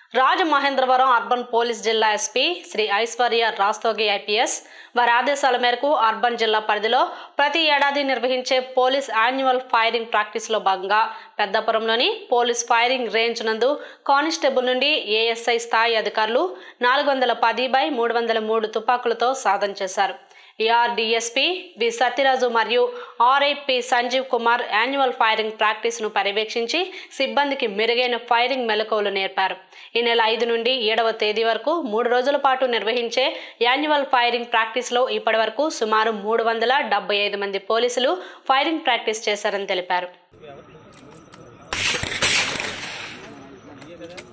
Rajamahendravaram urban police జిల్లా SP Shri Aishwarya Rastogi IPS వారి ఆదేశాల మేరకు అర్బన్ జిల్లా పరిధిలో ప్రతి ఏడాది నిర్వహించే పోలీస్ యాన్యువల్ ఫైరింగ్ ప్రాక్టీస్లో భాగంగా పెద్దపురంలోని పోలీస్ ఫైరింగ్ రేంజ్ నందు కానిస్టేబుల్ నుండి ఏఎస్ఐ స్థాయి అధికారులు నాలుగు వందల పది బై మూడు వందల మూడు తుపాకులతో సాధన చేశారు ఏఆర్ డిఎస్పి వి సత్యరాజు మరియు RIP Sanjeev Kumar annual firing ప్రాక్టీస్ను పర్యవేక్షించి సిబ్బందికి మెరుగైన ఫైరింగ్ మెలకువలు నేర్పారు ఈ నెల ఐదు నుండి ఏడవ తేదీ వరకు మూడు రోజుల పాటు నిర్వహించే యాన్యువల్ ఫైరింగ్ ప్రాక్టీస్లో ఇప్పటి వరకు సుమారు మూడు వందల డెబ్బై ఐదు మంది పోలీసులు ఫైరింగ్ ప్రాక్టీస్ చేశారని తెలిపారు